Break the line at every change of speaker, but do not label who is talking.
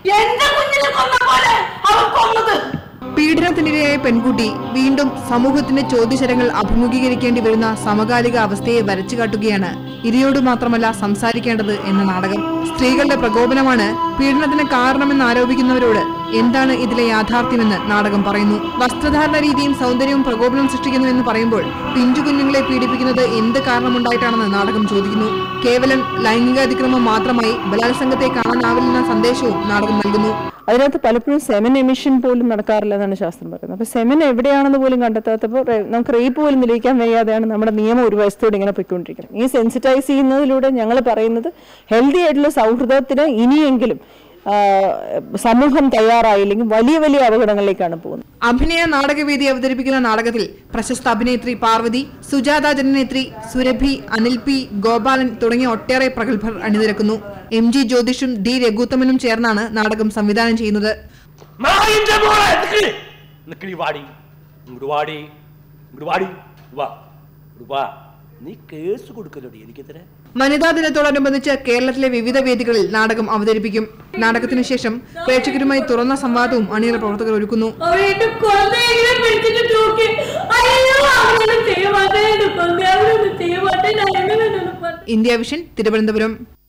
എന്റെ കുഞ്ഞിനെ കൊന്ന പോലെ അവൻ കൊന്നത്
പീഡനത്തിനിരയായ പെൺകുട്ടി വീണ്ടും സമൂഹത്തിന്റെ ചോദ്യശരങ്ങൾ അഭിമുഖീകരിക്കേണ്ടി വരുന്ന സമകാലിക അവസ്ഥയെ വരച്ചു കാട്ടുകയാണ് ഇരയോട് മാത്രമല്ല സംസാരിക്കേണ്ടത് എന്ന നാടകം സ്ത്രീകളുടെ പ്രകോപനമാണ് പീഡനത്തിന് കാരണമെന്ന് ആരോപിക്കുന്നവരോട് എന്താണ് ഇതിലെ യാഥാർത്ഥ്യമെന്ന് നാടകം പറയുന്നു വസ്ത്രധാരണ രീതിയും സൗന്ദര്യവും പ്രകോപനം സൃഷ്ടിക്കുന്നുവെന്ന് പറയുമ്പോൾ പിഞ്ചു കുഞ്ഞുങ്ങളെ പീഡിപ്പിക്കുന്നത് എന്ത് കാരണമുണ്ടായിട്ടാണെന്ന് നാടകം ചോദിക്കുന്നു കേവലം ലൈംഗികാതിക്രമം മാത്രമായി ബലാത്സംഗത്തെ കാണാനാവില്ലെന്ന സന്ദേശവും നാടകം നൽകുന്നു
അതിനകത്ത് പലപ്പോഴും സെമൻ എമിഷൻ പോലും നടക്കാറില്ല എന്നാണ് ശാസ്ത്രം പറയുന്നത് അപ്പോൾ സെമൻ എവിടെയാണെന്ന് പോലും കണ്ടെത്താത്തപ്പോൾ റേ- നമുക്ക് റേപ്പ് പോലും നിലയിക്കാൻ വയ്യാതെയാണ് നമ്മുടെ നിയമം ഒരു വശത്തോടെ ഇങ്ങനെ പൊയ്ക്കൊണ്ടിരിക്കുന്നത് ഈ സെൻസിറ്റൈസ് ചെയ്യുന്നതിലൂടെ ഞങ്ങൾ പറയുന്നത് ഹെൽത്തി ആയിട്ടുള്ള സൗഹൃദത്തിന് ഇനിയെങ്കിലും ആ, സമൂഹം തയ്യാറായില്ലെങ്കിൽ വലിയ വലിയ അപകടങ്ങളിലേക്കാണ് പോകുന്നത്
അഭിനയ നാടകവേദി അവതരിപ്പിക്കുന്ന നാടകത്തിൽ പ്രശസ്ത അഭിനേത്രി പാർവതി സുജാത ജനനേത്രി സുരഭി അനിൽ പി ഗോപാലൻ തുടങ്ങിയ ഒട്ടേറെ പ്രഗത്ഭർ അണിനിരക്കുന്നു എം ജി ജ്യോതിഷും ഡി രഘുത്തമനും ചേർന്നാണ് നാടകം സംവിധാനം ചെയ്യുന്നത്
നായിന്റെ മോളെ നിക്കടി നിക്കടി വാടി ഇങ്ങോട്ട് വാടി ഇങ്ങോട്ട് വാടി വാ ഇങ്ങോട്ട് വാ നീ കേസ് കൊടുക്കലോടി എനിക്കെതിരെ
വനിതാ ദിനത്തോടനുബന്ധിച്ച് കേരളത്തിലെ വിവിധ വേദികളിൽ നാടകം അവതരിപ്പിക്കും നാടകത്തിനു ശേഷം പ്രേക്ഷകരുമായി തുറന്ന സംവാദവും അണിയറ പ്രവർത്തകർ ഒരുക്കുന്നു
അവരെ എന്റെ കൊന്നെങ്കിലും പിടിച്ചിട്ട് തൂക്കി അയ്യോ അവനൊന്നും ചെയ്യ മാട്ടേ എന്റെ കൊന്നെ അവനൊന്നും ചെയ്യ മാട്ടേ ഞാൻ എങ്ങനെ
ഇന്ത്യ വിഷൻ തിരുവനന്തപുരം